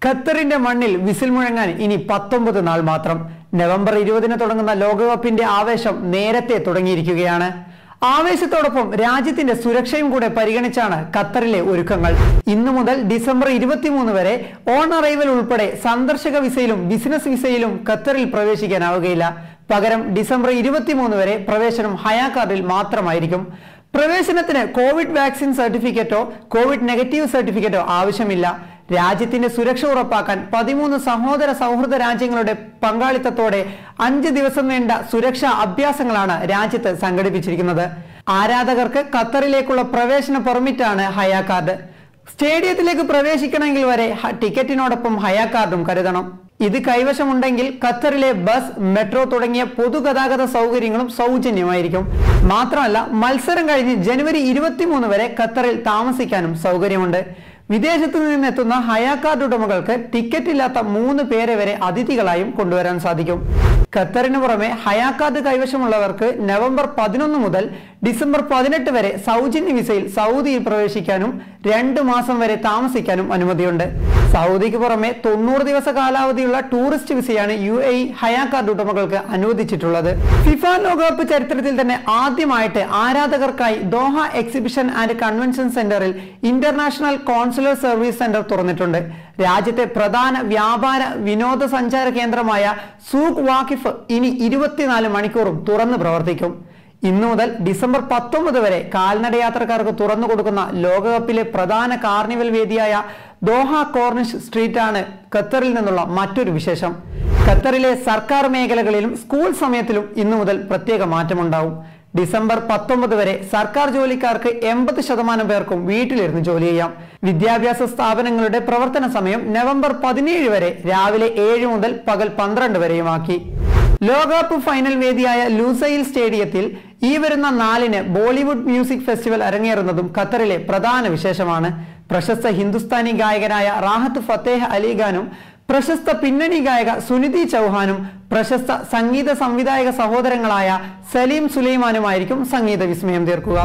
ഖത്തറിന്റെ മണ്ണിൽ വിസിൽ മുഴങ്ങാൻ ഇനി പത്തൊമ്പത് നാൾ മാത്രം നവംബർ ഇരുപതിന് തുടങ്ങുന്ന ലോകകപ്പിന്റെ ആവേശം നേരത്തെ തുടങ്ങിയിരിക്കുകയാണ് ആവേശത്തോടൊപ്പം രാജ്യത്തിന്റെ സുരക്ഷയും കൂടെ പരിഗണിച്ചാണ് ഖത്തറിലെ ഒരുക്കങ്ങൾ ഇന്നു മുതൽ ഡിസംബർ ഇരുപത്തിമൂന്ന് വരെ ഓൺ അറൈവൽ ഉൾപ്പെടെ സന്ദർശക വിസയിലും ബിസിനസ് വിസയിലും ഖത്തറിൽ പ്രവേശിക്കാനാവുകയില്ല പകരം ഡിസംബർ ഇരുപത്തിമൂന്ന് വരെ പ്രവേശനം ഹയാ കാർഡിൽ മാത്രമായിരിക്കും പ്രവേശനത്തിന് കോവിഡ് വാക്സിൻ സർട്ടിഫിക്കറ്റോ കോവിഡ് നെഗറ്റീവ് സർട്ടിഫിക്കറ്റോ ആവശ്യമില്ല രാജ്യത്തിന്റെ സുരക്ഷ ഉറപ്പാക്കാൻ പതിമൂന്ന് സഹോദര സൗഹൃദ രാജ്യങ്ങളുടെ പങ്കാളിത്തത്തോടെ അഞ്ച് ദിവസം നീണ്ട സുരക്ഷാ അഭ്യാസങ്ങളാണ് രാജ്യത്ത് സംഘടിപ്പിച്ചിരിക്കുന്നത് ആരാധകർക്ക് ഖത്തറിലേക്കുള്ള പ്രവേശന പെർമിറ്റാണ് ഹയാ കാർഡ് സ്റ്റേഡിയത്തിലേക്ക് പ്രവേശിക്കണമെങ്കിൽ വരെ ഹ- ടിക്കറ്റിനോടൊപ്പം ഹയാ കാർഡും കരുതണം ഇത് കൈവശമുണ്ടെങ്കിൽ ഖത്തറിലെ ബസ് മെട്രോ തുടങ്ങിയ പൊതുഗതാഗത സൗകര്യങ്ങളും സൗജന്യമായിരിക്കും മാത്രമല്ല മത്സരം കഴിഞ്ഞ് ജനുവരി ഇരുപത്തിമൂന്ന് വരെ ഖത്തറിൽ താമസിക്കാനും സൗകര്യമുണ്ട് വിദേശത്തു നിന്നെത്തുന്ന ഹയാ കാർഡ് ഉടമകൾക്ക് ടിക്കറ്റ് ഇല്ലാത്ത മൂന്ന് പേരെ വരെ അതിഥികളായും കൊണ്ടുവരാൻ സാധിക്കും ഖത്തറിന് പുറമെ ഹയാ കാർഡ് കൈവശമുള്ളവർക്ക് നവംബർ പതിനൊന്ന് മുതൽ ഡിസംബർ പതിനെട്ട് വരെ സൗജന്യ വിസയിൽ സൗദിയിൽ പ്രവേശിക്കാനും രണ്ട് മാസം വരെ താമസിക്കാനും അനുമതിയുണ്ട് സൗദിക്ക് പുറമെ തൊണ്ണൂറ് ദിവസ കാലാവധിയുള്ള ടൂറിസ്റ്റ് വിസയാണ് U A E Hayya card ഉടമകൾക്ക് അനുവദിച്ചിട്ടുള്ളത് ഫിഫ ലോകകപ്പ് ചരിത്രത്തിൽ തന്നെ ആദ്യമായിട്ട് ആരാധകർക്കായി ദോഹ എക്സിബിഷൻ ആൻഡ് കൺവെൻഷൻ സെന്ററിൽ ഇന്റർനാഷണൽ കോൺസുലർ സർവീസ് സെന്റർ തുറന്നിട്ടുണ്ട് രാജ്യത്തെ പ്രധാന വ്യാപാര വിനോദസഞ്ചാര കേന്ദ്രമായ സൂഖ് വാക്കിഫ് ഇനി ഇരുപത്തിനാല് മണിക്കൂറും തുറന്നു പ്രവർത്തിക്കും ഇന്നു മുതൽ ഡിസംബർ പത്തൊമ്പത് വരെ കാൽനട യാത്രക്കാർക്ക് തുറന്നു കൊടുക്കുന്ന ലോകകപ്പിലെ പ്രധാന കാർണിവൽ വേദിയായ ദോഹ കോർണിഷ് സ്ട്രീറ്റ് ആണ് ഖത്തറിൽ നിന്നുള്ള മറ്റൊരു വിശേഷം ഖത്തറിലെ സർക്കാർ മേഖലകളിലും സ്കൂൾ സമയത്തിലും ഇന്നു മുതൽ പ്രത്യേക മാറ്റമുണ്ടാവും ഡിസംബർ പത്തൊമ്പത് വരെ സർക്കാർ ജോലിക്കാർക്ക് എൺപത് ശതമാനം പേർക്കും വീട്ടിലിരുന്ന് ജോലി ചെയ്യാം വിദ്യാഭ്യാസ സ്ഥാപനങ്ങളുടെ പ്രവർത്തന സമയം നവംബർ പതിനേഴ് വരെ രാവിലെ ഏഴ് മുതൽ പകൽ പന്ത്രണ്ട് വരെയുമാക്കി ലോകകപ്പ് ഫൈനൽ വേദിയായ ലൂസൈൽ സ്റ്റേഡിയത്തിൽ ഈ വരുന്ന നാലിന് ബോളിവുഡ് മ്യൂസിക് ഫെസ്റ്റിവൽ അരങ്ങേറുന്നതും ഖത്തറിലെ പ്രധാന വിശേഷമാണ് പ്രശസ്ത ഹിന്ദുസ്ഥാനി ഗായകനായ റാഹത്ത് ഫത്തേഹ് അലിഖാനും പ്രശസ്ത പിന്നണി ഗായക സുനിധി ചൗഹാനും പ്രശസ്ത സംഗീത സംവിധായക സഹോദരങ്ങളായ സലീം സുലൈമാനുമായിരിക്കും സംഗീത വിസ്മയം തീർക്കുക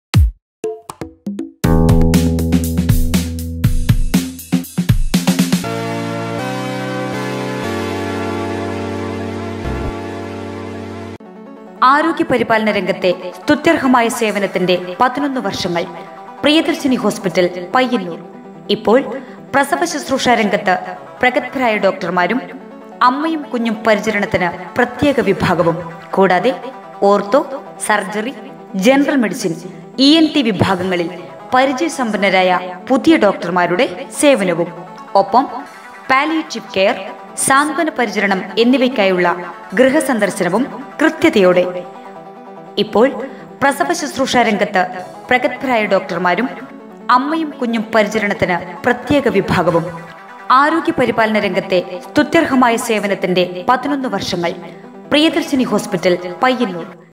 ആരോഗ്യ പരിപാലന രംഗത്തെ സ്തുത്യർഹമായ സേവനത്തിന്റെ പതിനൊന്ന് വർഷങ്ങൾ പ്രിയദർശിനി ഹോസ്പിറ്റൽ പയ്യന്നൂർ ഇപ്പോൾ പ്രസവ ശുശ്രൂഷ രംഗത്ത് പ്രഗത്ഭരായ ഡോക്ടർമാരും അമ്മയും കുഞ്ഞും പരിചരണത്തിന് പ്രത്യേക വിഭാഗവും കൂടാതെ ortho surgery general medicine E N T വിഭാഗങ്ങളിൽ പരിചയസമ്പന്നരായ പുതിയ ഡോക്ടർമാരുടെ സേവനവും ഒപ്പം പാലിയേറ്റീവ് കെയർ സാന്ത്വന പരിചരണം എന്നിവയ്ക്കായുള്ള ഗൃഹസന്ദർശനവും കൃത്യതയോടെ ഇപ്പോൾ പ്രസവ ശുശ്രൂഷ രംഗത്ത് പ്രഗത്ഭരായ ഡോക്ടർമാരും അമ്മയും കുഞ്ഞും പരിചരണത്തിന് പ്രത്യേക വിഭാഗവും ആരോഗ്യ പരിപാലന രംഗത്തെ സ്തുത്യർഹമായ സേവനത്തിന്റെ പതിനൊന്ന് വർഷങ്ങൾ പ്രിയദർശിനി ഹോസ്പിറ്റൽ പയ്യന്നൂർ